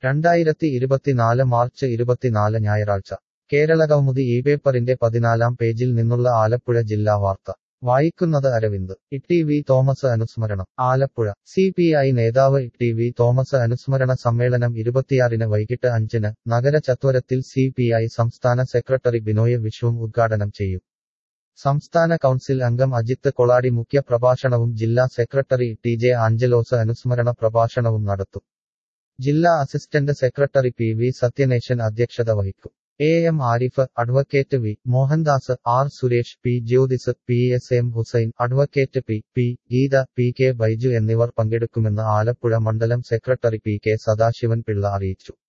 രണ്ടായിരത്തി ഇരുപത്തിനാല് മാർച്ച് ഇരുപത്തിനാല് ഞായറാഴ്ച കേരളകൗമുദി ഈ പേപ്പറിന്റെ പതിനാലാം പേജിൽ നിന്നുള്ള ആലപ്പുഴ ജില്ലാ വാർത്ത വായിക്കുന്നത് അരവിന്ദ് ഇ വി തോമസ് അനുസ്മരണം ആലപ്പുഴ സി പി ഐ നേതാവ് ഇ വി തോമസ് അനുസ്മരണ സമ്മേളനം ഇരുപത്തിയാറിന് വൈകിട്ട് അഞ്ചിന് നഗര ചത്വരത്തിൽ സി പി ഐ സംസ്ഥാന സെക്രട്ടറി ബിനോയ് വിശ്വം ഉദ്ഘാടനം ചെയ്യും സംസ്ഥാന കൗൺസിൽ അംഗം അജിത്ത് കൊളാടി മുഖ്യ പ്രഭാഷണവും ജില്ലാ സെക്രട്ടറി ടി ജെ ആഞ്ചലോസ് അനുസ്മരണ പ്രഭാഷണവും നടത്തും ജില്ലാ assistant secretary P V Sathyaneshan അധ്യക്ഷത വഹിക്കും A M Arif advocate V Mohandas R Suresh P Jyothis P S M Hussain advocate P P Geetha P K Baiju എന്നിവർ പങ്കെടുക്കുമെന്ന് ആലപ്പുഴ മണ്ഡലം secretary P K Sadasivan Pillai അറിയിച്ചു